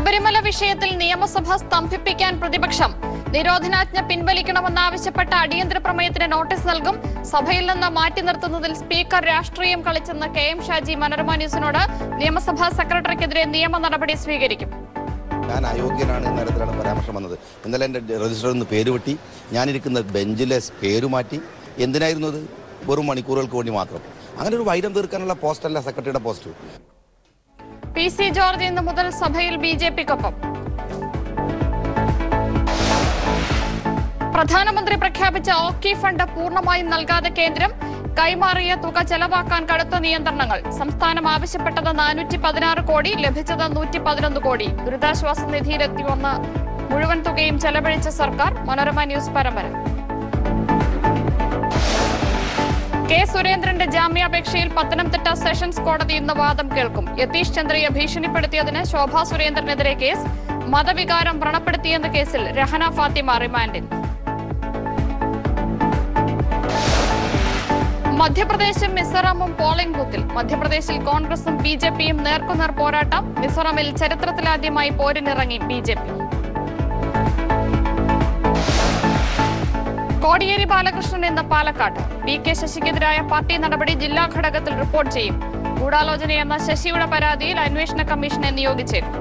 ശബരിമല വിഷയത്തിൽ നിയമസഭ സ്തംഭിപ്പിക്കാൻ പ്രതിപക്ഷം നിരോധനാജ്ഞ പിൻവലിക്കണമെന്നാവശ്യപ്പെട്ട അടിയന്തര പ്രമേയത്തിന് നോട്ടീസ് നൽകും സഭയിൽ നിന്ന് മാറ്റി നിർത്തുന്നതിൽ സ്പീക്കർ രാഷ്ട്രീയം കളിച്ചെന്ന് കെ എം ഷാജി മനോരമ ന്യൂസിനോട് നിയമസഭാ സെക്രട്ടറിക്കെതിരെ നിയമ നടപടി സ്വീകരിക്കും ഞാൻ അയോഗ്യനാണ് എന്ന തരത്തിലാണ് പരാമർശം വന്നത് ഇന്നലെ എൻ്റെ രജിസ്റ്ററിൽ നിന്ന് പേര് വെട്ടി ഞാനിരിക്കുന്ന ബെഞ്ചിലെ പേര് മാറ്റി എന്തിനായിരുന്നു അത് വെറും മണിക്കൂറുകൾക്ക് വേണ്ടി മാത്രം അങ്ങനെ ഒരു വൈരം തീർക്കാനുള്ള പോസ്റ്റല്ല സെക്രട്ടറിയുടെ പോസ്റ്റ് പി സി ജോർജ് ഇന്ന് മുതൽ സഭയിൽ ബി ജെ പിക്കൊപ്പം പ്രധാനമന്ത്രി പ്രഖ്യാപിച്ച ഓക്കി ഫണ്ട് പൂർണ്ണമായും നൽകാതെ കേന്ദ്രം കൈമാറിയ തുക ചെലവാക്കാൻ കടുത്ത നിയന്ത്രണങ്ങൾ സംസ്ഥാനം ആവശ്യപ്പെട്ടത് നാനൂറ്റി പതിനാറ് കോടി ലഭിച്ചത് നൂറ്റി പതിനൊന്ന് കോടി ദുരിതാശ്വാസ നിധിയിലെത്തി വന്ന് മുഴുവൻ തുകയും ചെലവഴിച്ച സർക്കാർ മനോരമ ന്യൂസ് പരമ്പര കെ സുരേന്ദ്രന്റെ ജാമ്യാപേക്ഷയിൽ പത്തനംതിട്ട സെഷൻസ് കോടതി ഇന്ന് വാദം കേൾക്കും യതീഷ് ചന്ദ്രയെ ഭീഷണിപ്പെടുത്തിയതിന് ശോഭാ സുരേന്ദ്രനെതിരെ കേസ് മതവികാരം വ്രണപ്പെടുത്തിയെന്ന കേസിൽ രഹന ഫാത്തിമ റിമാൻഡിൽ മധ്യപ്രദേശും മിസോറാമും പോളിംഗ് ബൂത്തിൽ മധ്യപ്രദേശിൽ കോൺഗ്രസും ബി ജെ പിയും നേർക്കുനേർ പോരാട്ടം മിസോറാമിൽ ചരിത്രത്തിലാദ്യമായി പോരിനിറങ്ങി B J P Kodiyeri Balakrishnan എന്ന പാലക്കാട് പി കെ ശശിക്കെതിരായ പാർട്ടി നടപടി ജില്ലാ ഘടകത്തിൽ റിപ്പോർട്ട് ചെയ്യും ഗൂഢാലോചനയെന്ന ശശിയുടെ പരാതിയിൽ അന്വേഷണ കമ്മീഷനെ നിയോഗിച്ചേക്കും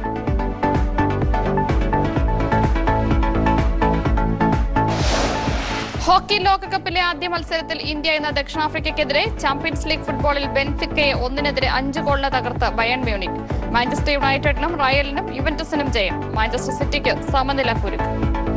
ഹോക്കി ലോകകപ്പിലെ ആദ്യ മത്സരത്തിൽ ഇന്ത്യ ഇന്ന് ദക്ഷിണാഫ്രിക്കയ്ക്കെതിരെ ചാമ്പ്യൻസ് ലീഗ് ഫുട്ബോളിൽ ബെൻഫിക്കയെ ഒന്നിനെതിരെ അഞ്ച് ഗോളിന് തകർത്ത് ബയൺ മ്യൂണിക് മാഞ്ചസ്റ്റർ യുണൈറ്റഡിനും റയലിനും യുവന്റസിനും ജയം മാഞ്ചസ്റ്റർ സിറ്റിക്ക് സമനില കുരുക്ക്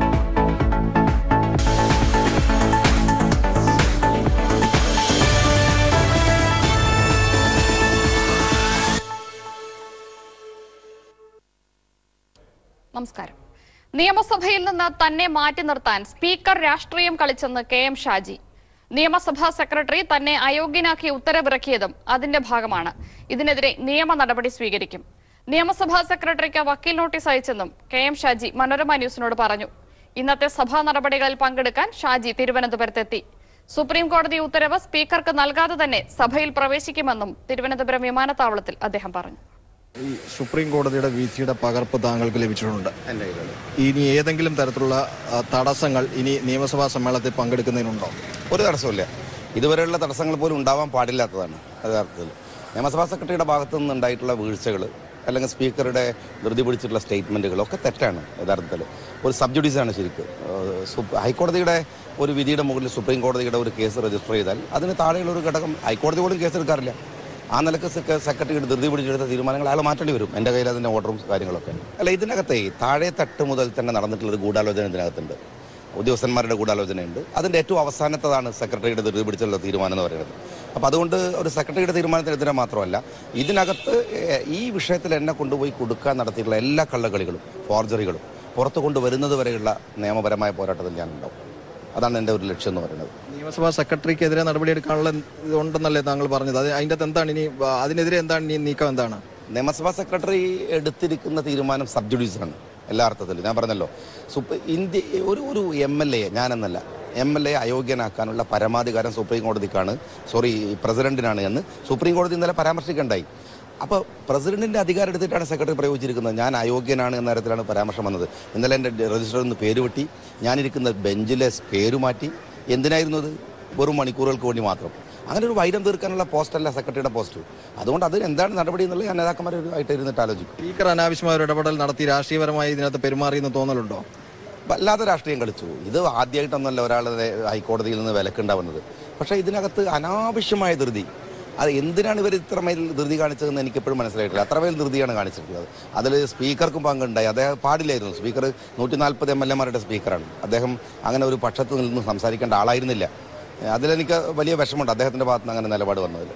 നമസ്കാരം നിയമസഭയിൽ നിന്ന് തന്നെ മാറ്റി നിർത്താൻ സ്പീക്കർ രാഷ്ട്രീയം കളിച്ചെന്ന് കെ എം ഷാജി നിയമസഭാ സെക്രട്ടറി തന്നെ അയോഗ്യനാക്കി ഉത്തരവിറക്കിയതും അതിന്റെ ഭാഗമാണ് ഇതിനെതിരെ നിയമ നടപടി സ്വീകരിക്കും നിയമസഭാ സെക്രട്ടറിക്ക് വക്കീൽ നോട്ടീസ് അയച്ചെന്നും കെ എം ഷാജി മനോരമ ന്യൂസിനോട് പറഞ്ഞു ഇന്നത്തെ സഭാ നടപടികളിൽ പങ്കെടുക്കാൻ ഷാജി തിരുവനന്തപുരത്തെത്തി സുപ്രീം കോടതി ഉത്തരവ് സ്പീക്കർക്ക് നൽകാതെ തന്നെ സഭയിൽ പ്രവേശിക്കുമെന്നും തിരുവനന്തപുരം വിമാനത്താവളത്തിൽ അദ്ദേഹം പറഞ്ഞു ഈ സുപ്രീം കോടതിയുടെ വിധിയുടെ പകർപ്പ് താങ്കൾക്ക് ലഭിച്ചിട്ടുണ്ട് എൻ്റെ കയ്യിലുള്ളത് ഇനി ഏതെങ്കിലും തരത്തിലുള്ള ആ, തടസ്സങ്ങൾ ഇനി നിയമസഭാ സമ്മേളനത്തിൽ പങ്കെടുക്കുന്നതിനുണ്ടോ ഒരു തടസ്സമില്ല ഇതുവരെയുള്ള തടസ്സങ്ങൾ പോലും ഉണ്ടാവാൻ പാടില്ലാത്തതാണ് യഥാർത്ഥത്തിൽ നിയമസഭാ സെക്രട്ടറിയുടെ ഭാഗത്തു നിന്നുണ്ടായിട്ടുള്ള വീഴ്ചകൾ അല്ലെങ്കിൽ സ്പീക്കറുടെ ധൃതി പിടിച്ചിട്ടുള്ള സ്റ്റേറ്റ്മെൻറ്റുകളൊക്കെ തെറ്റാണ് യഥാർത്ഥത്തിൽ ഒരു സബ്ജുഡീസാണ് ശരിക്കും ഏഹ് സുപ്- ഹൈക്കോടതിയുടെ ഒരു വിധിയുടെ മുകളിൽ സുപ്രീം കോടതിയുടെ ഒരു കേസ് രജിസ്റ്റർ ചെയ്താൽ അതിന് താഴെയുള്ള ഒരു ഘടകം ഹൈക്കോടതി പോലും കേസ് എടുക്കാറില്ല ആ നിലക്ക് സെക്ര- സെക്രട്ടറിയുടെ ധൃതി പിടിച്ചെടുത്ത തീരുമാനങ്ങൾ അയാൾ മാറ്റേണ്ടി വരും എൻ്റെ കയ്യിൽ അതിൻ്റെ ഓർഡറും കാര്യങ്ങളൊക്കെ അല്ല ഇതിനകത്തെ താഴെ തട്ട് മുതൽ തന്നെ നടന്നിട്ടുള്ള ഒരു ഗൂഢാലോചന ഇതിനകത്തുണ്ട് ഉദ്യോഗസ്ഥന്മാരുടെ ഗൂഢാലോചനയുണ്ട് അതിൻ്റെ ഏറ്റവും അവസാനത്തതാണ് സെക്രട്ടറിയുടെ ധൃതി പിടിച്ചുള്ള തീരുമാനം എന്ന് പറയുന്നത് അപ്പോൾ അതുകൊണ്ട് ഒരു സെക്രട്ടറിയുടെ തീരുമാനത്തിനെതിരെ മാത്രമല്ല ഇതിനകത്ത് ഏഹ്, ഈ വിഷയത്തിൽ എന്നെ കൊണ്ടുപോയി കൊടുക്കാൻ നടത്തിയിട്ടുള്ള എല്ലാ കള്ളക്കളികളും ഫോർജറികളും പുറത്തു കൊണ്ടുവരുന്നത് വരെയുള്ള നിയമപരമായ പോരാട്ടത്തിൽ ഞാനുണ്ടാവും അതാണ് എൻ്റെ ഒരു ലക്ഷ്യം എന്ന് പറയുന്നത് നിയമസഭാ സെക്രട്ടറിക്കെതിരെ നടപടിയെടുക്കാനുള്ള ഇതുണ്ടെന്നല്ലേ താങ്കൾ പറഞ്ഞത് അത് അതിൻ്റെ അകത്ത് എന്താണ് ഇനി ആ, അതിനെതിരെ എന്താണ് ഇനി നീക്കം എന്താണ് നിയമസഭാ സെക്രട്ടറി എടുത്തിരിക്കുന്ന തീരുമാനം സബ്ജുഡീസാണ് എല്ലാ അർത്ഥത്തിലും ഞാൻ പറഞ്ഞല്ലോ സുപ്രീ ഇന്ത്യ ഒരു ഒരു എം എൽ എ ഞാനെന്നല്ല എം എൽ എ അയോഗ്യനാക്കാനുള്ള പരമാധികാരം സുപ്രീം കോടതിക്കാണ് സോറി പ്രസിഡന്റിനാണ് എന്ന് സുപ്രീം കോടതി ഇന്നലെ പരാമർശിക്കണ്ടായി അപ്പോൾ പ്രസിഡന്റിന്റെ അധികാരം എടുത്തിട്ടാണ് സെക്രട്ടറി പ്രയോഗിച്ചിരിക്കുന്നത് ഞാൻ അയോഗ്യനാണ് എന്ന തരത്തിലാണ് പരാമർശം വന്നത് ഇന്നലെ എൻ്റെ രജിസ്റ്ററിൽ നിന്ന് പേര് വെട്ടി ഞാനിരിക്കുന്ന ബെഞ്ചിലെ പേര് മാറ്റി എന്തിനായിരുന്നു അത് വെറും മണിക്കൂറുകൾക്ക് വേണ്ടി മാത്രം അങ്ങനെ ഒരു വൈരം തീർക്കാനുള്ള പോസ്റ്റല്ല സെക്രട്ടറിയുടെ പോസ്റ്റ് അതുകൊണ്ട് അതിന് എന്താണ് നടപടി എന്നുള്ളത് ഞാൻ നേതാക്കന്മാരുമായിട്ട് ഇരുന്നിട്ട് ആലോചിക്കും സ്പീക്കർ അനാവശ്യമായ ഒരു ഇടപെടൽ നടത്തി രാഷ്ട്രീയപരമായി ഇതിനകത്ത് പെരുമാറിയെന്ന് തോന്നലുണ്ടോ വല്ലാതെ രാഷ്ട്രീയം കളിച്ചു ഇത് ആദ്യമായിട്ടൊന്നുമല്ല ഒരാൾ ഹൈക്കോടതിയിൽ നിന്ന് വിലക്കുണ്ടാവുന്നത് പക്ഷേ ഇതിനകത്ത് അനാവശ്യമായ ധൃതി അത് എന്തിനാണ് ഇവർ ഇത്രമേൽ ധൃതി കാണിച്ചതെന്ന് എനിക്കെപ്പോഴും മനസ്സിലായിട്ടില്ല അത്രമേൽ ധൃതിയാണ് കാണിച്ചിട്ടുള്ളത് അതിൽ സ്പീക്കർക്കും പങ്കുണ്ടായി അദ്ദേഹം പാടില്ലായിരുന്നു സ്പീക്കർ നൂറ്റി നാൽപ്പത് എം എൽ എമാരുടെ സ്പീക്കറാണ് അദ്ദേഹം അങ്ങനെ ഒരു പക്ഷത്ത് നിന്ന് സംസാരിക്കേണ്ട ആളായിരുന്നില്ല അതിലെനിക്ക് വലിയ വിഷമമുണ്ട് അദ്ദേഹത്തിൻ്റെ ഭാഗത്ത് നിന്ന് അങ്ങനെ നിലപാട് വന്നതിൽ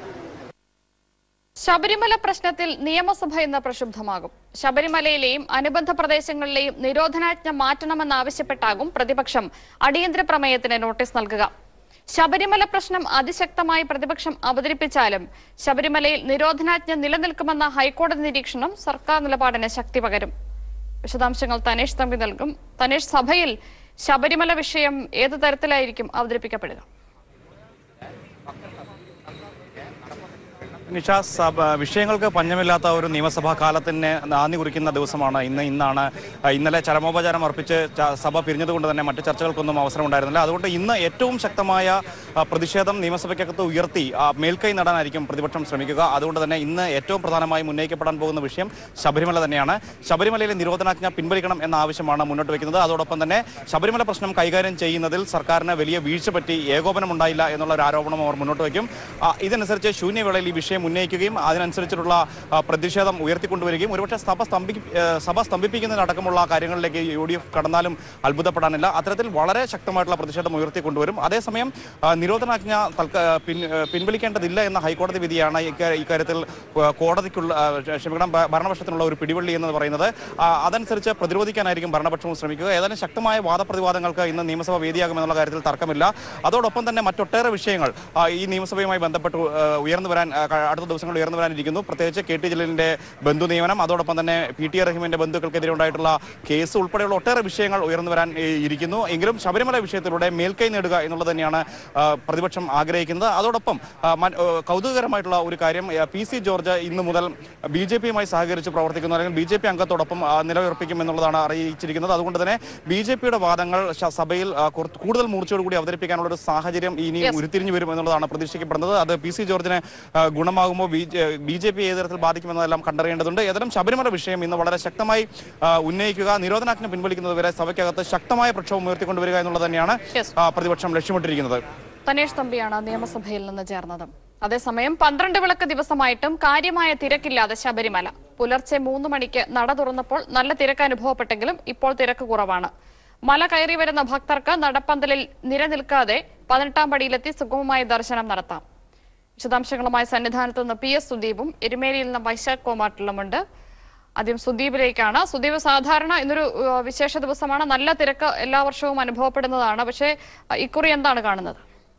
ശബരിമല പ്രശ്നത്തിൽ നിയമസഭ ഇന്ന് പ്രക്ഷുബ്ധമാകും ശബരിമലയിലെയും അനുബന്ധ പ്രദേശങ്ങളിലെയും നിരോധനാജ്ഞ മാറ്റണമെന്നാവശ്യപ്പെട്ടാകും പ്രതിപക്ഷം അടിയന്തര പ്രമേയത്തിന് നോട്ടീസ് നൽകുക ശബരിമല പ്രശ്നം അതിശക്തമായി പ്രതിപക്ഷം അവതരിപ്പിച്ചാലും ശബരിമലയിൽ നിരോധനാജ്ഞ നിലനിൽക്കുമെന്ന ഹൈക്കോടതി നിരീക്ഷണം സർക്കാർ നിലപാടിന് ശക്തി പകരും വിശദാംശങ്ങൾ തനേഷ് തമ്പി നൽകും തനേഷ് സഭയിൽ ശബരിമല വിഷയം ഏത് തരത്തിലായിരിക്കും അവതരിപ്പിക്കപ്പെടുക നിഷ സഭ വിഷയങ്ങൾക്ക് പഞ്ഞമില്ലാത്ത ഒരു നിയമസഭാ കാലത്തിന് നാന്ദി കുറിക്കുന്ന ദിവസമാണ് ഇന്ന് ഇന്നാണ് ആ, ഇന്നലെ ചരമോപചാരം അർപ്പിച്ച് ച- സഭ പിരിഞ്ഞതുകൊണ്ട് തന്നെ മറ്റു ചർച്ചകൾക്കൊന്നും അവസരം ഉണ്ടായിരുന്നില്ല അതുകൊണ്ട് ഇന്ന് ഏറ്റവും ശക്തമായ ആ, പ്രതിഷേധം നിയമസഭയ്ക്കകത്ത് ഉയർത്തി ആ, മേൽക്കൈ നേടാനായിരിക്കും പ്രതിപക്ഷം ശ്രമിക്കുക അതുകൊണ്ട് തന്നെ ഇന്ന് ഏറ്റവും പ്രധാനമായും ഉന്നയിക്കപ്പെടാൻ പോകുന്ന വിഷയം ശബരിമല തന്നെയാണ് ശബരിമലയിലെ നിരോധനാജ്ഞ പിൻവലിക്കണം എന്ന ആവശ്യമാണ് മുന്നോട്ട് വയ്ക്കുന്നത് അതോടൊപ്പം തന്നെ ശബരിമല പ്രശ്നം കൈകാര്യം ചെയ്യുന്നതിൽ സർക്കാരിന് വലിയ വീഴ്ച പറ്റി ഏകോപനം ഉണ്ടായില്ല എന്നുള്ള ഒരു ആരോപണം അവർ മുന്നോട്ട് വയ്ക്കും ആ, ഇതനുസരിച്ച് ശൂന്യവേളയിൽ ഈ വിഷയം ഉന്നയിക്കുകയും അതിനനുസരിച്ചിട്ടുള്ള ആ, പ്രതിഷേധം ഉയർത്തിക്കൊണ്ടുവരികയും ഒരുപക്ഷെ സഭ സ്തംഭി ഏ, സഭ സ്തംഭിപ്പിക്കുന്നതിനടക്കമുള്ള കാര്യങ്ങളിലേക്ക് യു ഡി എഫ് കടന്നാലും അത്ഭുതപ്പെടാനില്ല അത്തരത്തിൽ വളരെ ശക്തമായിട്ടുള്ള പ്രതിഷേധം ഉയർത്തിക്കൊണ്ടുവരും അതേസമയം ആ, നിരോധനാജ്ഞ തൽക്ക പിൻ ഏ, പിൻവലിക്കേണ്ടതില്ല എന്ന ഹൈക്കോടതി വിധിയാണ് ഇക്കാ- ഇക്കാര്യത്തിൽ ആ, കോടതിക്കുള്ള ആ, ക്ഷമിക്കണം ഭ- ഭരണപക്ഷത്തിനുള്ള ഒരു പിടിവള്ളി എന്ന് പറയുന്നത് ആ, അതനുസരിച്ച് പ്രതിരോധിക്കാനായിരിക്കും ഭരണപക്ഷവും ശ്രമിക്കുക ഏതായാലും ശക്തമായ വാദപ്രതിവാദങ്ങൾക്ക് ഇന്ന് നിയമസഭ വേദിയാകുമെന്നുള്ള കാര്യത്തിൽ തർക്കമില്ല അതോടൊപ്പം തന്നെ മറ്റൊട്ടേറെ വിഷയങ്ങൾ ആ, ഈ നിയമസഭയുമായി ബന്ധപ്പെട്ട് ആ, ഉയർന്നു വരാൻ ആ, ക- അടുത്ത ദിവസങ്ങളിൽ ഉയർന്നു വരാനിരിക്കുന്നു പ്രത്യേകിച്ച് കെ ടി ജലീലിന്റെ ബന്ധു നിയമനം അതോടൊപ്പം തന്നെ പി ടി റഹീമിന്റെ ബന്ധുക്കൾക്കെതിരെ ഉണ്ടായിട്ടുള്ള കേസ് ഉൾപ്പെടെയുള്ള ഒട്ടേറെ വിഷയങ്ങൾ ഉയർന്നു വരാൻ ഏ, ഇരിക്കുന്നു എങ്കിലും ശബരിമല വിഷയത്തിലൂടെ മേൽക്കൈ നേടുക എന്നുള്ളത് തന്നെയാണ് ആ, പ്രതിപക്ഷം ആഗ്രഹിക്കുന്നത് അതോടൊപ്പം ആ, മൻ- ഏ, കൗതുകകരമായിട്ടുള്ള ഒരു കാര്യം ഏ, പി സി ജോർജ് ഇന്ന് മുതൽ ബി ജെ പിയുമായി സഹകരിച്ച് പ്രവർത്തിക്കുന്നു അല്ലെങ്കിൽ ബി ജെ പി അംഗത്തോടൊപ്പം ആ, നിലയുറപ്പിക്കും എന്നുള്ളതാണ് അറിയിച്ചിരിക്കുന്നത് അതുകൊണ്ട് തന്നെ ബി ജെ പിയുടെ വാദങ്ങൾ ശ- സഭയിൽ ആ, കുറ- കൂടുതൽ മൂർച്ചയോടുകൂടി അവതരിപ്പിക്കാനുള്ള ഒരു സാഹചര്യം ഇനി Yes. ഉരുത്തിരിഞ്ഞു വരും എന്നുള്ളതാണ് പ്രതീക്ഷിക്കപ്പെടുന്നത് അത് പി സി ജോർജിന് ആ, ഗുണമാകുമോ ബി ജെ പി ഏത് തരത്തിൽ ബാധിക്കുമെന്നതെല്ലാം കണ്ടറിയേണ്ടതുണ്ട് ഏതായാലും ശബരിമല വിഷയം ഇന്ന് വളരെ ശക്തമായി ആ, ഉന്നയിക്കുക നിരോധനാജ്ഞ പിൻവലിക്കുന്നത് വരെ സഭയ്ക്കകത്ത് ശക്തമായ പ്രക്ഷോഭം ഉയർത്തിക്കൊണ്ടുവരിക എന്നുള്ളത് തന്നെയാണ് Yes. ആ, പ്രതിപക്ഷം ലക്ഷ്യമിട്ടിരിക്കുന്നത് തനേഷ് തമ്പിയാണ് നിയമസഭയിൽ നിന്ന് ചേർന്നത് അതേസമയം പന്ത്രണ്ട് വിളക്ക് ദിവസമായിട്ടും കാര്യമായ തിരക്കില്ലാതെ ശബരിമല പുലർച്ചെ മൂന്ന് മണിക്ക് നട തുറന്നപ്പോൾ നല്ല തിരക്ക് അനുഭവപ്പെട്ടെങ്കിലും ഇപ്പോൾ തിരക്ക് കുറവാണ് മല കയറി വരുന്ന ഭക്തർക്ക് നടപ്പന്തലിൽ നിലനിൽക്കാതെ പതിനെട്ടാം പടിയിലെത്തി സുഗമമായ ദർശനം നടത്താം വിശദാംശങ്ങളുമായി സന്നിധാനത്ത് നിന്ന് പി എസ് സുദീപും എരുമേലിയിൽ നിന്ന് വൈശാഖ് കോമാട്ടിലുമുണ്ട് ആദ്യം സുദീപിലേക്കാണ് സുദീപ് സാധാരണ ഇന്നൊരു ഏഹ്, വിശേഷ ദിവസമാണ് നല്ല തിരക്ക് എല്ലാ വർഷവും അനുഭവപ്പെടുന്നതാണ് പക്ഷേ അഹ്, ഇക്കുറി എന്താണ് കാണുന്നത്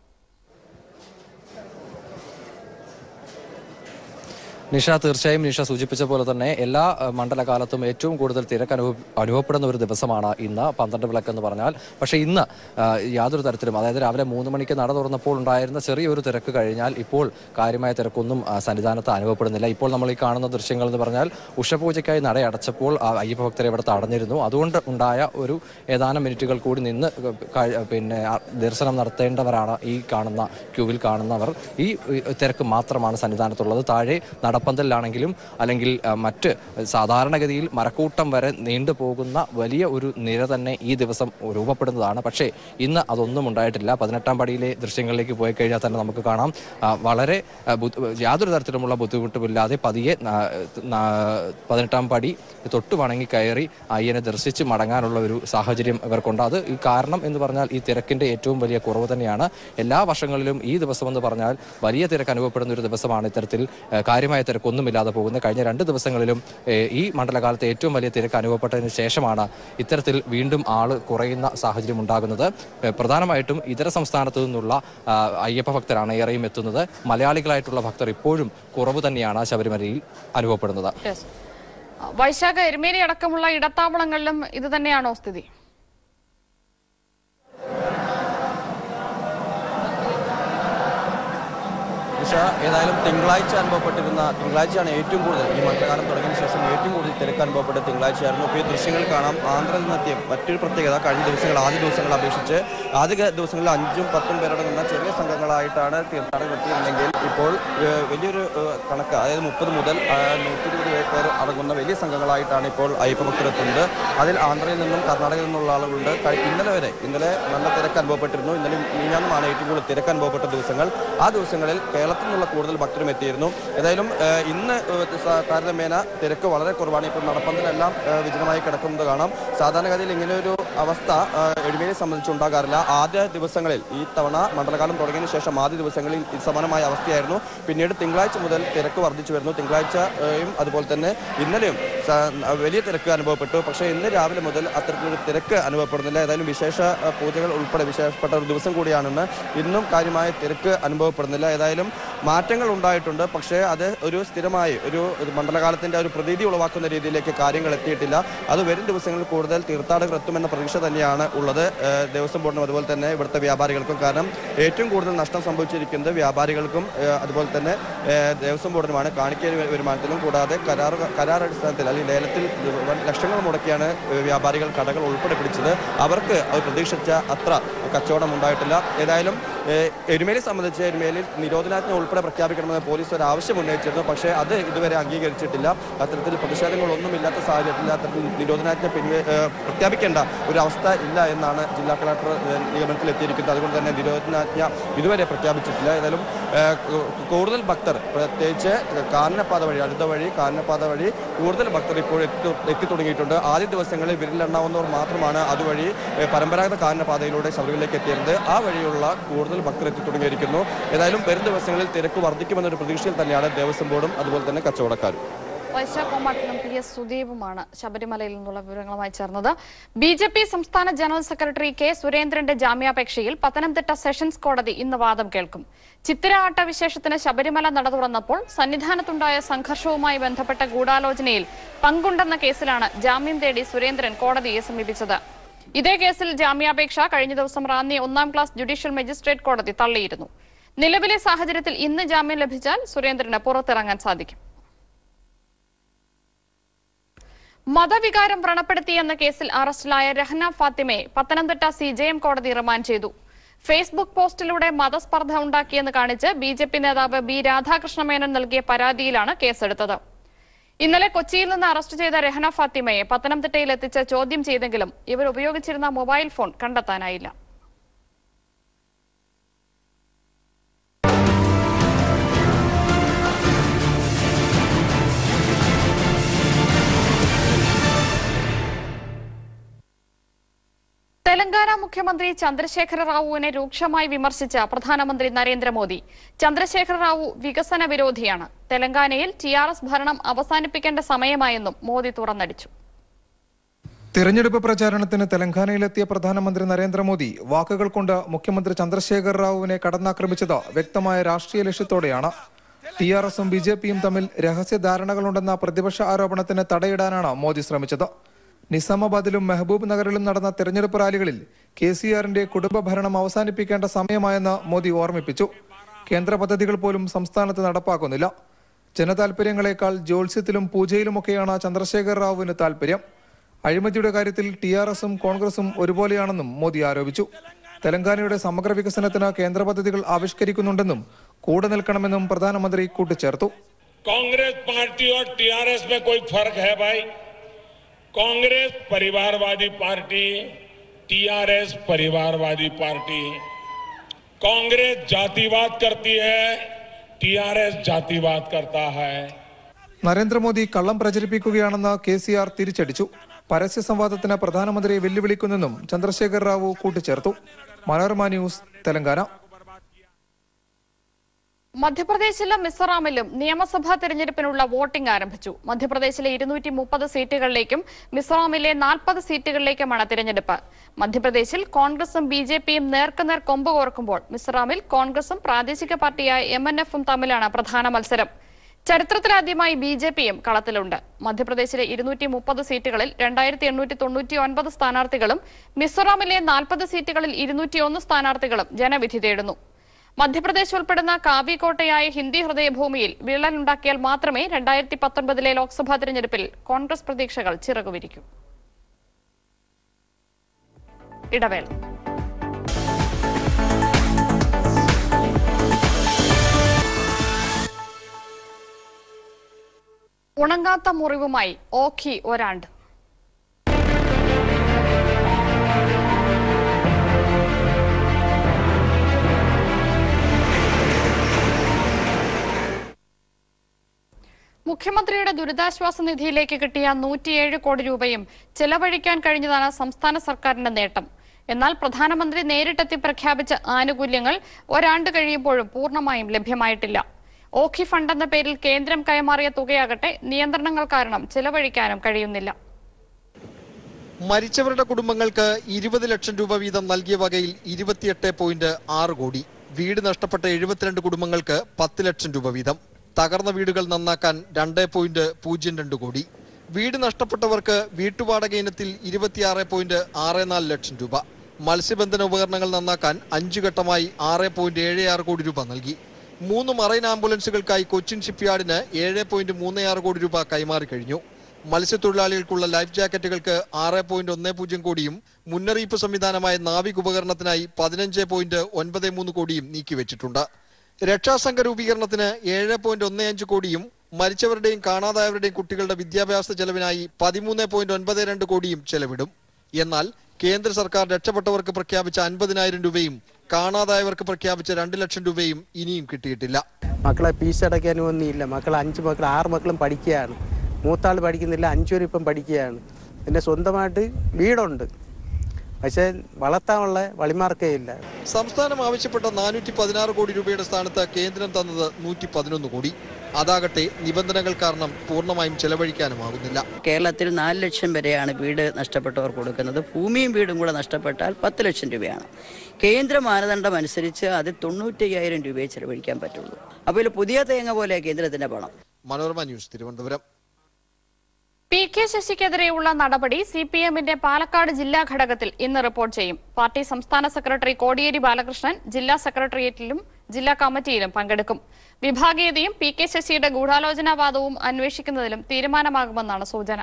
നിഷ തീർച്ചയായും നിഷ സൂചിപ്പിച്ച പോലെ തന്നെ എല്ലാ ഏഹ്, മണ്ഡലകാലത്തും ഏറ്റവും കൂടുതൽ തിരക്ക് അനുഭവ അനുഭവപ്പെടുന്ന ഒരു ദിവസമാണ് ഇന്ന് പന്ത്രണ്ട് വിളക്ക് എന്ന് പറഞ്ഞാൽ പക്ഷേ ഇന്ന് ഏഹ്, യാതൊരു തരത്തിലും അതായത് രാവിലെ മൂന്ന് മണിക്ക് നട തുറന്നപ്പോൾ ഉണ്ടായിരുന്ന ചെറിയൊരു തിരക്ക് കഴിഞ്ഞാൽ ഇപ്പോൾ കാര്യമായ തിരക്കൊന്നും ആ, സന്നിധാനത്ത് അനുഭവപ്പെടുന്നില്ല ഇപ്പോൾ നമ്മൾ ഈ കാണുന്ന ദൃശ്യങ്ങൾ എന്ന് പറഞ്ഞാൽ ഉഷപൂജയ്ക്കായി നട അടച്ചപ്പോൾ ആ അയ്യപ്പ ഭക്തരെ ഇവിടെ തടഞ്ഞിരുന്നു അതുകൊണ്ട് ഉണ്ടായ ഒരു ഏതാനും മിനിറ്റുകൾ കൂടി നിന്ന് കഴി- പിന്നെ ആ ദർശനം നടത്തേണ്ടവരാണ് ഈ കാണുന്ന ക്യൂവിൽ കാണുന്നവർ ഈ ഈ തിരക്ക് മാത്രമാണ് സന്നിധാനത്തുള്ളത് താഴെ നടപ്പന്തലിലാണെങ്കിലും അല്ലെങ്കിൽ ആ, മറ്റ് സാധാരണഗതിയിൽ മരക്കൂട്ടം വരെ നീണ്ടു പോകുന്ന വലിയ ഒരു നിര തന്നെ ഈ ദിവസം രൂപപ്പെടുന്നതാണ് പക്ഷേ ഇന്ന് അതൊന്നും ഉണ്ടായിട്ടില്ല പതിനെട്ടാം പടിയിലെ ദൃശ്യങ്ങളിലേക്ക് പോയി കഴിഞ്ഞാൽ തന്നെ നമുക്ക് കാണാം ആ, വളരെ ആ, ബുദ്ധ- യാതൊരു തരത്തിലുമുള്ള ബുദ്ധിമുട്ടുമില്ലാതെ പതിയെ നാ- നാ- പതിനെട്ടാം പടി തൊട്ട് വണങ്ങി കയറി അയ്യനെ ദർശിച്ച് മടങ്ങാനുള്ള ഒരു സാഹചര്യം ഇവർക്കുണ്ട് അത് ഈ കാരണം എന്ന് പറഞ്ഞാൽ ഈ തിരക്കിന്റെ ഏറ്റവും വലിയ കുറവ് തന്നെയാണ് എല്ലാ വർഷങ്ങളിലും ഈ ദിവസം എന്ന് പറഞ്ഞാൽ വലിയ തിരക്ക് അനുഭവപ്പെടുന്ന ഒരു ദിവസമാണ് ഇത്തരത്തിൽ ഏഹ്, കാര്യമായ തിരക്കൊന്നുമില്ലാതെ പോകുന്നത് കഴിഞ്ഞ രണ്ട് ദിവസങ്ങളിലും ഏഹ്, ഈ മണ്ഡലകാലത്ത് ഏറ്റവും വലിയ തിരക്ക് അനുഭവപ്പെട്ടതിന് ശേഷമാണ് ഇത്തരത്തിൽ വീണ്ടും ആള് കുറയുന്ന സാഹചര്യം ഉണ്ടാകുന്നത് ഏഹ്, പ്രധാനമായിട്ടും ഇതര സംസ്ഥാനത്തു നിന്നുള്ള ആ, അയ്യപ്പ ഭക്തരാണ് ഏറെയും എത്തുന്നത് മലയാളികളായിട്ടുള്ള ഭക്തർ ഇപ്പോഴും കുറവ് തന്നെയാണ് ശബരിമലയിൽ അനുഭവപ്പെടുന്നത് Yes. വൈശാഖ എരുമേലി അടക്കമുള്ള ഇടത്താവളങ്ങളിലും ഇത് തന്നെയാണോ സ്ഥിതി നിഷ ഏതായാലും തിങ്കളാഴ്ച അനുഭവപ്പെട്ടിരുന്ന തിങ്കളാഴ്ചയാണ് ഏറ്റവും കൂടുതൽ ഈ മണ്ഡലകാലം തുടങ്ങിയതിനു ശേഷം ഏറ്റവും കൂടുതൽ തിരക്ക് അനുഭവപ്പെട്ട തിങ്കളാഴ്ചയായിരുന്നു ഇപ്പോൾ ഈ ദൃശ്യങ്ങൾ കാണാം ആന്ധ്രയിൽ നിന്നെത്തിയ മറ്റൊരു പ്രത്യേകത കഴിഞ്ഞ ദിവസങ്ങൾ ആദ്യ ദിവസങ്ങളെ അപേക്ഷിച്ച് ആദ്യ ദിവസങ്ങളിൽ അഞ്ചും പത്തും പേരടങ്ങുന്ന ചെറിയ സംഘങ്ങളായിട്ടാണ് തീർത്ഥാടകർ എത്തിയിരുന്നെങ്കിൽ ഇപ്പോൾ ഏഹ്, വലിയൊരു ഏഹ്, കണക്ക് അതായത് മുപ്പത് മുതൽ നൂറ്റി ഇരുപത് പേർ അടങ്ങുന്ന വലിയ സംഘങ്ങളായിട്ടാണ് ഇപ്പോൾ അയ്യപ്പ ഭക്തർ എത്തുന്നത് അതിൽ ആന്ധ്രയിൽ നിന്നും കർണാടകയിൽ നിന്നുള്ള ആളുകളുണ്ട് കഴി- ഇന്നലെ വരെ ഇന്നലെ നല്ല തിരക്ക് അനുഭവപ്പെട്ടിരുന്നു ഇന്നലെ മിനിഞ്ഞാന്നുമാണ് ഏറ്റവും കൂടുതൽ തിരക്ക് അനുഭവപ്പെട്ട ദിവസങ്ങൾ ആ ദിവസങ്ങളിൽ കേരളത്തിൽ നിന്നുള്ള കൂടുതൽ ഭക്തരും എത്തിയിരുന്നു ഏതായാലും ഏഹ്, ഇന്ന് ഏഹ്, സ- താരതമ്യേന തിരക്ക് വളരെ കുറവാണ് ഇപ്പോൾ നടപ്പന്തലെല്ലാം ഏഹ്, വിജനമായി കിടക്കുന്നത് കാണാം സാധാരണഗതിയിൽ ഇങ്ങനെ ഒരു അവസ്ഥ ഏഹ്, എഴുമേലിയെ സംബന്ധിച്ച് ഉണ്ടാകാറില്ല ആദ്യ ദിവസങ്ങളിൽ ഈ തവണ മണ്ഡലകാലം തുടങ്ങിയതിനു ശേഷം ആദ്യ ദിവസങ്ങളിൽ ഇത് സമാനമായ അവസ്ഥയായിരുന്നു പിന്നീട് തിങ്കളാഴ്ച മുതൽ തിരക്ക് വർദ്ധിച്ചു വരുന്നു തിങ്കളാഴ്ചയും അതുപോലെ തന്നെ ഇന്നലെയും സ- വലിയ തിരക്ക് അനുഭവപ്പെട്ടു പക്ഷേ ഇന്ന് രാവിലെ മുതൽ അത്തരത്തിലൊരു തിരക്ക് അനുഭവപ്പെടുന്നില്ല ഏതായാലും വിശേഷ ഏഹ്, പൂജകൾ ഉൾപ്പെടെ വിശേഷപ്പെട്ട ഒരു ദിവസം കൂടിയാണെന്ന് ഇന്നും കാര്യമായ തിരക്ക് അനുഭവപ്പെടുന്നില്ല ഏതായാലും മാറ്റങ്ങൾ ഉണ്ടായിട്ടുണ്ട് പക്ഷേ അത് ഒരു സ്ഥിരമായി ഒരു ഒരു മണ്ഡലകാലത്തിന്റെ ഒരു പ്രതീതി ഉളവാക്കുന്ന രീതിയിലേക്ക് കാര്യങ്ങൾ എത്തിയിട്ടില്ല അത് വരും ദിവസങ്ങളിൽ കൂടുതൽ തീർത്ഥാടകർ എത്തുമെന്ന പ്രതീക്ഷ തന്നെയാണ് ഉള്ളത് ഏഹ് ദേവസ്വം ബോർഡിനും അതുപോലെ തന്നെ ഇവിടുത്തെ വ്യാപാരികൾക്കും കാരണം ഏറ്റവും കൂടുതൽ നഷ്ടം സംഭവിച്ചിരിക്കുന്നത് വ്യാപാരികൾക്കും ഏഹ് അതുപോലെ തന്നെ ഏഹ് ദേവസ്വം ബോർഡിനുമാണ് കാണിക്കൽ വരുമാനത്തിലും കൂടാതെ കരാർ കരാർ അടിസ്ഥാനത്തിൽ അല്ലെങ്കിൽ ലേലത്തിൽ വൻ ലക്ഷങ്ങൾ മുടക്കിയാണ് ഏഹ് വ്യാപാരികൾ കടകൾ ഉൾപ്പെടെ പിടിച്ചത് അവർക്ക് അവർ പ്രതീക്ഷിച്ച അത്ര കച്ചവടം ഉണ്ടായിട്ടില്ല ഏതായാലും ഏഹ് എരുമേലി സംബന്ധിച്ച് എരുമേലിൽ നിരോധനാജ്ഞ ഉൾപ്പെടെ പ്രഖ്യാപിക്കണമെന്ന് പോലീസ് ഒരു ആവശ്യം ഉന്നയിച്ചിരുന്നു പക്ഷേ അത് ഇതുവരെ അംഗീകരിച്ചിട്ടില്ല അത്തരത്തിൽ പ്രതിഷേധങ്ങളൊന്നും ഇല്ലാത്ത സാഹചര്യത്തിൽ അത്തരത്തിൽ നിരോധനാജ്ഞ പിൻവേ ഏഹ് പ്രഖ്യാപിക്കേണ്ട ഒരു അവസ്ഥ ഇല്ല എന്നാണ് ജില്ലാ കളക്ടർ ഏഹ് നിഗമനത്തിൽ എത്തിയിരിക്കുന്നത് അതുകൊണ്ട് തന്നെ നിരോധനാജ്ഞ ഇതുവരെ പ്രഖ്യാപിച്ചിട്ടില്ല ഏതായാലും ഏഹ് കു- കൂടുതൽ ഭക്തർ പ്രത്യേകിച്ച് കാനനപ്പാത വഴി അടുത്ത വഴി കാനനപ്പാത വഴി കൂടുതൽ ഭക്തർ ഇപ്പോൾ എത്തി എത്തി തുടങ്ങിയിട്ടുണ്ട് ആദ്യ ദിവസങ്ങളിൽ വിരലിലെണ്ണാവുന്നവർ മാത്രമാണ് അതുവഴി ഏഹ് പരമ്പരാഗത കാനനപാതയിലൂടെ ശബരിമലയിലേക്ക് എത്തിയിരുന്നത് ആ വഴിയുള്ള കൂടുതൽ ഭക്തർ എത്തി തുടങ്ങിയിരിക്കുന്നു ഏതായാലും വരും ദിവസങ്ങളിൽ തിരക്ക് വർദ്ധിക്കുമെന്നൊരു പ്രതീക്ഷയിൽ തന്നെയാണ് ദേവസ്വം ബോർഡും അതുപോലെ തന്നെ കച്ചവടക്കാരും വൈശാഖ് കോമ്പാട്ടിലും പി എസ് സുദീപുമാണ് ശബരിമലയിൽ നിന്നുള്ള വിവരങ്ങളുമായി ചേർന്നത് ബി ജെ പി സംസ്ഥാന ജനറൽ സെക്രട്ടറി കെ സുരേന്ദ്രന്റെ ജാമ്യാപേക്ഷയിൽ പത്തനംതിട്ട സെഷൻസ് കോടതി ഇന്ന് വാദം കേൾക്കും ചിത്തിര ആട്ട വിശേഷത്തിന് ശബരിമല നട തുറന്നപ്പോൾ സന്നിധാനത്തുണ്ടായ സംഘർഷവുമായി ബന്ധപ്പെട്ട ഗൂഢാലോചനയിൽ പങ്കുണ്ടെന്ന കേസിലാണ് ജാമ്യം തേടി സുരേന്ദ്രൻ കോടതിയെ സമീപിച്ചത് ഇതേ കേസിൽ ജാമ്യാപേക്ഷ കഴിഞ്ഞ ദിവസം റാന്നി ഒന്നാം ക്ലാസ് ജുഡീഷ്യൽ മജിസ്ട്രേറ്റ് കോടതി തള്ളിയിരുന്നു നിലവിലെ സാഹചര്യത്തിൽ ഇന്ന് ജാമ്യം ലഭിച്ചാൽ സുരേന്ദ്രന് പുറത്തിറങ്ങാൻ സാധിക്കും മതവികാരം വ്രണപ്പെടുത്തിയെന്ന കേസിൽ അറസ്റ്റിലായ രഹ്ന ഫാത്തിമയെ പത്തനംതിട്ട സി ജെ എം കോടതി റിമാൻഡ് ചെയ്തു ഫേസ്ബുക്ക് പോസ്റ്റിലൂടെ മതസ്പർദ്ധ ഉണ്ടാക്കിയെന്ന് കാണിച്ച് ബി ജെ പി നേതാവ് ബി രാധാകൃഷ്ണ മേനോൻ നൽകിയ പരാതിയിലാണ് കേസെടുത്തത് ഇന്നലെ കൊച്ചിയിൽ നിന്ന് അറസ്റ്റ് ചെയ്ത രഹ്ന ഫാത്തിമയെ പത്തനംതിട്ടയിൽ എത്തിച്ച് ചോദ്യം ചെയ്തെങ്കിലും ഇവർ ഉപയോഗിച്ചിരുന്ന മൊബൈൽ ഫോൺ കണ്ടെത്താനായില്ല തെലങ്കാന മുഖ്യമന്ത്രി ചന്ദ്രശേഖര റാവുവിനെ രൂക്ഷമായി വിമർശിച്ച പ്രധാനമന്ത്രി നരേന്ദ്രമോദി ചന്ദ്രശേഖര റാവു വികസന വിരോധിയാണ് തെലങ്കാനയിൽ ടി ആർ എസ് ഭരണം അവസാനിപ്പിക്കേണ്ട സമയമായെന്നും മോദി തുറന്നടിച്ചു തിരഞ്ഞെടുപ്പ് പ്രചാരണത്തിന് തെലങ്കാനയിലെത്തിയ പ്രധാനമന്ത്രി നരേന്ദ്രമോദി വാക്കുകൾ കൊണ്ട് മുഖ്യമന്ത്രി ചന്ദ്രശേഖർ റാവുവിനെ കടന്നാക്രമിച്ചത് വ്യക്തമായ രാഷ്ട്രീയ ലക്ഷ്യത്തോടെയാണ് ടി ആർ എസും ബി ജെ പിയും തമ്മിൽ രഹസ്യ ധാരണകളുണ്ടെന്ന പ്രതിപക്ഷ ആരോപണത്തിന് തടയിടാനാണ് മോദി ശ്രമിച്ചത് നിസാമാബാദിലും മെഹബൂബ് നഗറിലും നടന്ന തെരഞ്ഞെടുപ്പ് റാലികളിൽ കെ സി ആറിന്റെ കുടുംബ ഭരണം അവസാനിപ്പിക്കേണ്ട സമയമായെന്ന് മോദി ഓർമ്മിപ്പിച്ചു കേന്ദ്ര പദ്ധതികൾ പോലും സംസ്ഥാനത്ത് നടപ്പാക്കുന്നില്ല ജനതാൽപര്യങ്ങളെക്കാൾ ജോത്സ്യത്തിലും പൂജയിലുമൊക്കെയാണ് ചന്ദ്രശേഖർ റാവുവിന് താൽപര്യം അഴിമതിയുടെ കാര്യത്തിൽ ടി ആർ എസും കോൺഗ്രസും ഒരുപോലെയാണെന്നും മോദി ആരോപിച്ചു തെലങ്കാനയുടെ സമഗ്ര വികസനത്തിന് കേന്ദ്ര പദ്ധതികൾ ആവിഷ്കരിക്കുന്നുണ്ടെന്നും കൂടെ നിൽക്കണമെന്നും പ്രധാനമന്ത്രി കൂട്ടിച്ചേർത്തു कांग्रेस पार्टी और टीआरएस में कोई फर्क है भाई कांग्रेस परिवारवादी पार्टी टीआरएस परिवारवादी पार्टी कांग्रेस जातिवाद करती है टीआरएस जातिवाद करता है നരേന്ദ്രമോദി കള്ളം പ്രചരിപ്പിക്കുകയാണെന്ന് കെ സി ആർ തിരിച്ചടിച്ചു പരസ്യ സംവാദത്തിന് പ്രധാനമന്ത്രിയെ വെല്ലുവിളിക്കുന്നെന്നും ചന്ദ്രശേഖർ റാവു കൂട്ടിച്ചേർത്തു മനോരമ ന്യൂസ് തെലങ്കാന മധ്യപ്രദേശിലും മിസോറാമിലും നിയമസഭാ തെരഞ്ഞെടുപ്പിനുള്ള വോട്ടിംഗ് ആരംഭിച്ചു മധ്യപ്രദേശിലെ ഇരുന്നൂറ്റി മുപ്പത് സീറ്റുകളിലേക്കും മിസോറാമിലെ നാൽപ്പത് സീറ്റുകളിലേക്കുമാണ് തിരഞ്ഞെടുപ്പ് മധ്യപ്രദേശിൽ കോൺഗ്രസും ബി ജെ പിയും നേർക്കുനേർ കൊമ്പ് കോർക്കുമ്പോൾ മിസോറാമിൽ കോൺഗ്രസും പ്രാദേശിക പാർട്ടിയായ എം എൻ എഫും തമ്മിലാണ് പ്രധാന മത്സരം ചരിത്രത്തിലാദ്യമായി ബി ജെ പിയും കളത്തിലുണ്ട് മധ്യപ്രദേശിലെ ഇരുന്നൂറ്റി മുപ്പത് സീറ്റുകളിൽ രണ്ടായിരത്തി എണ്ണൂറ്റി തൊണ്ണൂറ്റി ഒൻപത് സ്ഥാനാർത്ഥികളും മിസോറാമിലെ നാൽപ്പത് സീറ്റുകളിൽ ഇരുന്നൂറ്റിയൊന്ന് സ്ഥാനാർത്ഥികളും ജനവിധി തേടുന്നു മധ്യപ്രദേശ് ഉൾപ്പെടുന്ന കാവിക്കോട്ടയായ ഹിന്ദി ഹൃദയഭൂമിയിൽ വിള്ളലുണ്ടാക്കിയാൽ മാത്രമേ രണ്ടായിരത്തി പത്തൊൻപതിലെ ലോക്സഭാ തെരഞ്ഞെടുപ്പിൽ കോൺഗ്രസ് പ്രതീക്ഷകൾ ചിറകുവിരിക്കൂ ഇടവേള ഉണങ്ങാത്ത മുറിവുമായി ഓഖി ഒരാണ്ട് മുഖ്യമന്ത്രിയുടെ ദുരിതാശ്വാസ നിധിയിലേക്ക് കിട്ടിയ നൂറ്റിയേഴ് കോടി രൂപയും ചെലവഴിക്കാൻ കഴിഞ്ഞതാണ് സംസ്ഥാന സർക്കാരിന്റെ നേട്ടം എന്നാൽ പ്രധാനമന്ത്രി നേരിട്ടെത്തി പ്രഖ്യാപിച്ച ആനുകൂല്യങ്ങൾ ഒരാണ്ട് കഴിയുമ്പോഴും പൂർണ്ണമായും ലഭ്യമായിട്ടില്ല ഓഖി ഫണ്ട് എന്ന പേരിൽ കേന്ദ്രം കൈമാറിയ തുകയാകട്ടെ നിയന്ത്രണങ്ങൾ കാരണം ചെലവഴിക്കാനും കഴിയുന്നില്ല മരിച്ചവരുടെ കുടുംബങ്ങൾക്ക് ഇരുപത് ലക്ഷം രൂപ വീതം നൽകിയ വകയിൽ ഇരുപത്തിയെട്ട് പോയിന്റ് ആറ് കോടി വീട് നഷ്ടപ്പെട്ട എഴുപത്തിരണ്ട് കുടുംബങ്ങൾക്ക് പത്ത് ലക്ഷം രൂപ വീതം തകർന്ന വീടുകൾ നന്നാക്കാൻ രണ്ട് പോയിന്റ് പൂജ്യം രണ്ട് കോടി വീട് നഷ്ടപ്പെട്ടവർക്ക് വീട്ടുവാടക ഇനത്തിൽ ഇരുപത്തിയാറ് പോയിന്റ് ആറ് നാല് ലക്ഷം രൂപ മത്സ്യബന്ധന ഉപകരണങ്ങൾ നന്നാക്കാൻ അഞ്ചു ഘട്ടമായി ആറ് പോയിന്റ് ഏഴ് ആറ് കോടി രൂപ നൽകി മൂന്ന് മറൈൻ ആംബുലൻസുകൾക്കായി കൊച്ചിൻ ഷിപ്പ്യാർഡിന് ഏഴ് പോയിന്റ് മൂന്ന് ആറ് കോടി രൂപ കൈമാറി കഴിഞ്ഞു മത്സ്യത്തൊഴിലാളികൾക്കുള്ള ലൈഫ് ജാക്കറ്റുകൾക്ക് ആറ് പോയിന്റ് ഒന്ന് പൂജ്യം കോടിയും മുന്നറിയിപ്പ് സംവിധാനമായ നാവിക് ഉപകരണത്തിനായി പതിനഞ്ച് പോയിന്റ് ഒൻപത് മൂന്ന് കോടിയും നീക്കിവെച്ചിട്ടുണ്ട് രക്ഷാസംഘ രൂപീകരണത്തിന് ഏഴ് പോയിന്റ് ഒന്ന് അഞ്ച് കോടിയും മരിച്ചവരുടെയും കാണാതായവരുടെയും കുട്ടികളുടെ വിദ്യാഭ്യാസ ചെലവിനായി പതിമൂന്ന് പോയിന്റ് ഒൻപത് രണ്ട് കോടിയും ചെലവിടും എന്നാൽ കേന്ദ്ര സർക്കാർ രക്ഷപ്പെട്ടവർക്ക് പ്രഖ്യാപിച്ച അൻപതിനായിരം രൂപയും കാണാതായവർക്ക് പ്രഖ്യാപിച്ച രണ്ട് ലക്ഷം രൂപയും ഇനിയും കിട്ടിയിട്ടില്ല മക്കളെ ഫീസ് അടയ്ക്കാനും ഒന്നുമില്ല മക്കൾ അഞ്ച് മക്കൾ ആറ് മക്കളും പഠിക്കുകയാണ് മൂത്താൾ പഠിക്കുന്നില്ല അഞ്ചുപേരും ഇപ്പം പഠിക്കുകയാണ് പിന്നെ സ്വന്തമായിട്ട് വീടുണ്ട് പക്ഷേ വളർത്താനുള്ള വളിമാർക്കേ ഇല്ല സംസ്ഥാനം ആവശ്യപ്പെട്ട നാനൂറ്റി പതിനാറ് കോടി രൂപയുടെ സ്ഥാനത്ത് കേന്ദ്രം തന്നത് നൂറ്റി പതിനൊന്ന് കോടി അതാകട്ടെ നിബന്ധനകൾ കാരണം പൂർണ്ണമായും ചെലവഴിക്കാനുമാകുന്നില്ല കേരളത്തിൽ നാല് ലക്ഷം വരെയാണ് വീട് നഷ്ടപ്പെട്ടവർ കൊടുക്കുന്നത് ഭൂമിയും വീടും കൂടെ നഷ്ടപ്പെട്ടാൽ പത്ത് ലക്ഷം രൂപയാണ് കേന്ദ്ര മാനദണ്ഡം അനുസരിച്ച് അത് തൊണ്ണൂറ്റയ്യായിരം രൂപയെ ചെലവഴിക്കാൻ പറ്റുള്ളൂ അപ്പോൾ ഇതിൽ പുതിയ തേങ്ങ പോലെ കേന്ദ്രത്തിന്റെ പണം Manorama news Thiruvananthapuram P K ശശിക്കെതിരെയുള്ള നടപടി സി പി എമ്മിന്റെ പാലക്കാട് ജില്ലാ ഘടകത്തിൽ ഇന്ന് റിപ്പോർട്ട് ചെയ്യും പാർട്ടി സംസ്ഥാന സെക്രട്ടറി കോടിയേരി ബാലകൃഷ്ണൻ ജില്ലാ സെക്രട്ടേറിയറ്റിലും ജില്ലാ കമ്മിറ്റിയിലും പങ്കെടുക്കും വിഭാഗീയതയും പി കെ ശശിയുടെ ഗൂഢാലോചനാവാദവും അന്വേഷിക്കുന്നതിലും തീരുമാനമാകുമെന്നാണ് സൂചന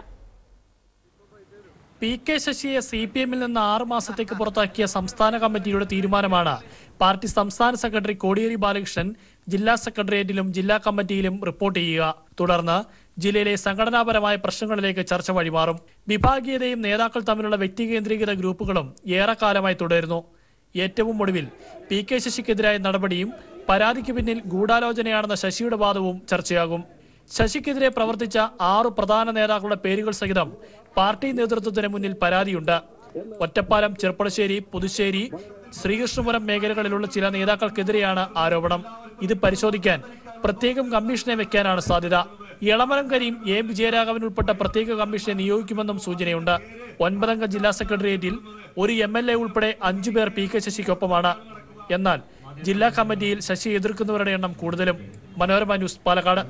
പി കെ ശശിയെ സി പി എമ്മിൽ നിന്ന് ആറു മാസത്തേക്ക് പുറത്താക്കിയ സംസ്ഥാന കമ്മിറ്റിയുടെ തീരുമാനമാണ് പാർട്ടി സംസ്ഥാന സെക്രട്ടറി കോടിയേരി ബാലകൃഷ്ണൻ ജില്ലാ സെക്രട്ടേറിയറ്റിലും ജില്ലാ കമ്മിറ്റിയിലും റിപ്പോർട്ട് ചെയ്യുക തുടർന്ന് ജില്ലയിലെ സംഘടനാപരമായ പ്രശ്നങ്ങളിലേക്ക് ചർച്ച വഴിമാറും വിഭാഗീയതയും നേതാക്കൾ തമ്മിലുള്ള വ്യക്തികേന്ദ്രീകൃത ഗ്രൂപ്പുകളും ഏറെക്കാലമായി തുടരുന്നു ഏറ്റവും ഒടുവിൽ പി കെ ശശിക്കെതിരായ നടപടിയും പരാതിക്ക് പിന്നിൽ ഗൂഢാലോചനയാണെന്ന ശശിയുടെ വാദവും ചർച്ചയാകും ശശിക്കെതിരെ പ്രവർത്തിച്ച ആറു പ്രധാന നേതാക്കളുടെ പേരുകൾ സഹിതം പാർട്ടി നേതൃത്വത്തിന് മുന്നിൽ പരാതിയുണ്ട് ഒറ്റപ്പാലം ചെർപ്പളശ്ശേരി പുതുശ്ശേരി ശ്രീകൃഷ്ണപുരം മേഖലകളിലുള്ള ചില നേതാക്കൾക്കെതിരെയാണ് ആരോപണം ഇത് പരിശോധിക്കാൻ പ്രത്യേകം കമ്മീഷനെ വെക്കാനാണ് സാധ്യത എളമരം കരീം എ വിജയരാഘവൻ ഉൾപ്പെട്ട പ്രത്യേക കമ്മീഷനെ നിയോഗിക്കുമെന്നും സൂചനയുണ്ട് ഒൻപതംഗ ജില്ലാ സെക്രട്ടേറിയറ്റിൽ ഒരു എം എൽ എ ഉൾപ്പെടെ അഞ്ചു പേർ പി കെ ശശിക്കൊപ്പമാണ് എന്നാൽ ജില്ലാ കമ്മിറ്റിയിൽ ശശി എതിർക്കുന്നവരുടെ എണ്ണം കൂടുതലും മനോരമ ന്യൂസ് പാലക്കാട്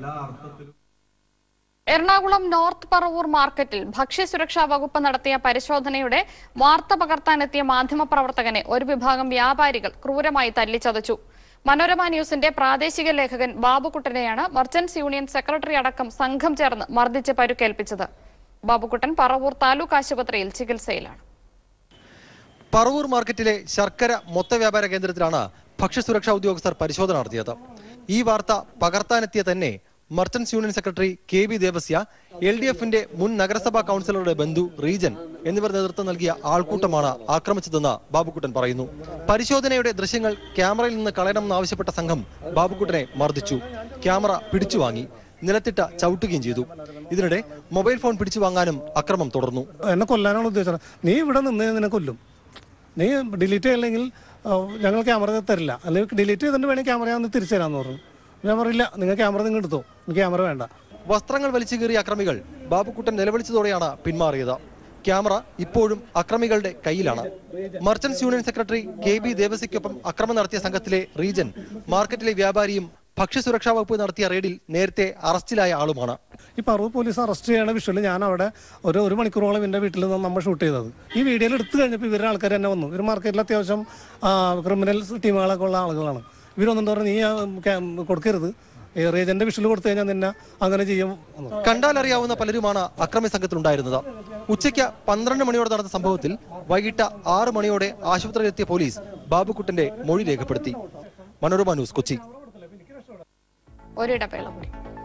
എറണാകുളം നോർത്ത് പറവൂർ മാർക്കറ്റിൽ ഭക്ഷ്യസുരക്ഷാ വകുപ്പ് നടത്തിയ പരിശോധനയുടെ വാർത്ത പകർത്താനെത്തിയ മാധ്യമപ്രവർത്തകനെ ഒരു വിഭാഗം വ്യാപാരികൾ ക്രൂരമായി തല്ലിച്ചതച്ചു മനോരമ ന്യൂസിന്റെ പ്രാദേശിക ലേഖകൻ ബാബുക്കുട്ടനെയാണ് മർച്ചന്റ്സ് യൂണിയൻ സെക്രട്ടറി അടക്കം സംഘം ചേർന്ന് മർദ്ദിച്ച് പരുക്കേൽപ്പിച്ചത് ബാബുക്കുട്ടൻ പറവൂർ താലൂക്ക് ആശുപത്രിയിൽ ചികിത്സയിലാണ് പറവൂർ മാർക്കറ്റിലെ ശർക്കര മൊത്ത വ്യാപാര കേന്ദ്രത്തിലാണ് ഭക്ഷ്യസുരക്ഷാ ഉദ്യോഗസ്ഥർ പരിശോധന നടത്തിയത് ഈ വാർത്ത പകർത്താനെത്തിയ തന്നെ merchants union secretary K V Devasya L D എഫിന്റെ മുൻ നഗരസഭാ കൗൺസിലറുടെ ബന്ധു റീജൻ എന്നിവർ നേതൃത്വം നൽകിയ ആൾക്കൂട്ടമാണ് ആക്രമിച്ചതെന്ന് ബാബുക്കുട്ടൻ പറയുന്നു പരിശോധനയുടെ ദൃശ്യങ്ങൾ ക്യാമറയിൽ നിന്ന് കളയണമെന്നാവശ്യപ്പെട്ട സംഘം ബാബുക്കുട്ടനെ മർദ്ദിച്ചു ക്യാമറ പിടിച്ചു വാങ്ങി നിലത്തിട്ട ചവിട്ടുകയും ചെയ്തു ഇതിനിടെ മൊബൈൽ ഫോൺ പിടിച്ചു വാങ്ങാനും അക്രമം തുടർന്നു എന്നെ കൊല്ലാനാണ് ഉദ്ദേശിച്ചത് നീ ഇവിടെ നിന്ന് നിന്നെ കൊല്ലും നീ ഡിലീറ്റ് ചെയ്യില്ലെങ്കിൽ ആ, ഞങ്ങൾ ക്യാമറ തരില്ല അല്ലെങ്കിൽ ഡിലീറ്റ് ചെയ്തിട്ട് വേണമെങ്കിൽ ക്യാമറ ഞാൻ തിരിച്ചു തരാമെന്ന് പറഞ്ഞു ഞാൻ പറയില്ല നിങ്ങൾ ക്യാമറ നിങ്ങൾ എടുത്തോ എനിക്ക് ക്യാമറ വേണ്ട വസ്ത്രങ്ങൾ വലിച്ചു കീറിയ അക്രമികൾ ബാബുക്കുട്ടൻ നിലവിളിച്ചതോടെയാണ് പിന്മാറിയത് ക്യാമറ ഇപ്പോഴും അക്രമികളുടെ കയ്യിലാണ് merchants union secretary K B ദേവസിക്കൊപ്പം അക്രമം നടത്തിയ സംഘത്തിലെ റീജൻ മാർക്കറ്റിലെ വ്യാപാരിയും ഭക്ഷ്യസുരക്ഷാ വകുപ്പ് നടത്തിയ റെയ്ഡിൽ നേരത്തെ അറസ്റ്റിലായ ആളുമാണ് ഈ പറവൂർ പോലീസ് അറസ്റ്റ് ചെയ്യണ വിഷ്വൽ ഞാൻ അവിടെ ഒരു ഒരു മണിക്കൂറോളം എൻ്റെ വീട്ടിൽ നിന്ന് നമ്മൾ ഷൂട്ട് ചെയ്തത് ഈ വീഡിയോയിൽ എടുത്തു കഴിഞ്ഞപ്പോൾ ഇവരുടെ ആൾക്കാർ തന്നെ വന്നു ഇവർ മാർക്കറ്റിൽ അത്യാവശ്യം ക്രിമിനൽ ടീമുകളൊക്കെ ഉള്ള ആളുകളാണ് ഇവരൊന്നും പറഞ്ഞു നീ ആ, ക്യാ- കൊടുക്കരുത് റേജന്റെ വിഷ്വൽ കൊടുത്തു കഴിഞ്ഞാൽ നിന്നെ അങ്ങനെ ചെയ്യും എന്ന്. കണ്ടാലറിയാവുന്ന പലരുമാണ് അക്രമി സംഘത്തിലുണ്ടായിരുന്നത് ഉച്ചയ്ക്ക് പന്ത്രണ്ട് മണിയോടെ നടന്ന സംഭവത്തിൽ വൈകിട്ട് ആറ് മണിയോടെ ആശുപത്രിയിലെത്തിയ പോലീസ് ബാബുക്കുട്ടന്റെ മൊഴി രേഖപ്പെടുത്തി മനോരമ ന്യൂസ് കൊച്ചി ഒരിടവേള കൂടി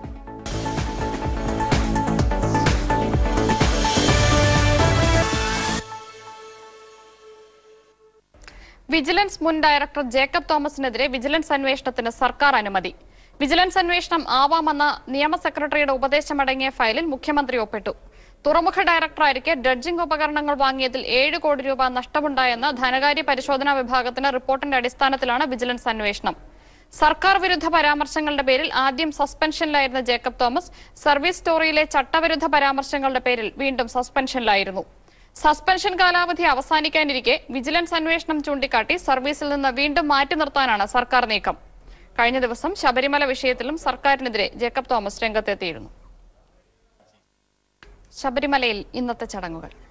വിജിലൻസ് മുൻ ഡയറക്ടർ ജേക്കബ് തോമസിനെതിരെ വിജിലൻസ് അന്വേഷണത്തിന് സർക്കാർ അനുമതി വിജിലൻസ് അന്വേഷണം ആവാമെന്ന നിയമ സെക്രട്ടറിയുടെ ഉപദേശമടങ്ങിയ ഫയലിൽ മുഖ്യമന്ത്രി ഒപ്പിട്ടു തുറമുഖ ഡയറക്ടറായിരിക്കെ ഡ്രഡ്ജിംഗ് ഉപകരണങ്ങൾ വാങ്ങിയതിൽ ഏഴ് കോടി രൂപ നഷ്ടമുണ്ടായെന്ന ധനകാര്യ പരിശോധനാ വിഭാഗത്തിന്റെ റിപ്പോർട്ടിന്റെ അടിസ്ഥാനത്തിലാണ് വിജിലൻസ് അന്വേഷണം സർക്കാർ വിരുദ്ധ പരാമർശങ്ങളുടെ പേരിൽ ആദ്യം സസ്പെൻഷനിലായിരുന്ന ജേക്കബ് തോമസ് സർവീസ് സ്റ്റോറിയിലെ ചട്ടവിരുദ്ധ പരാമർശങ്ങളുടെ പേരിൽ വീണ്ടും സസ്പെൻഷനിലായിരുന്നു സസ്പെൻഷൻ കാലാവധി അവസാനിക്കാനിരിക്കെ വിജിലൻസ് അന്വേഷണം ചൂണ്ടിക്കാട്ടി സർവീസിൽ നിന്ന് വീണ്ടും മാറ്റി നിർത്താനാണ് സർക്കാർ നീക്കം കഴിഞ്ഞ ദിവസം ശബരിമല വിഷയത്തിലും സർക്കാരിനെതിരെ ജേക്കബ് തോമസ് രംഗത്തെത്തിയിരുന്നു ശബരിമലയിൽ ഇന്നത്തെ ചടങ്ങുകൾ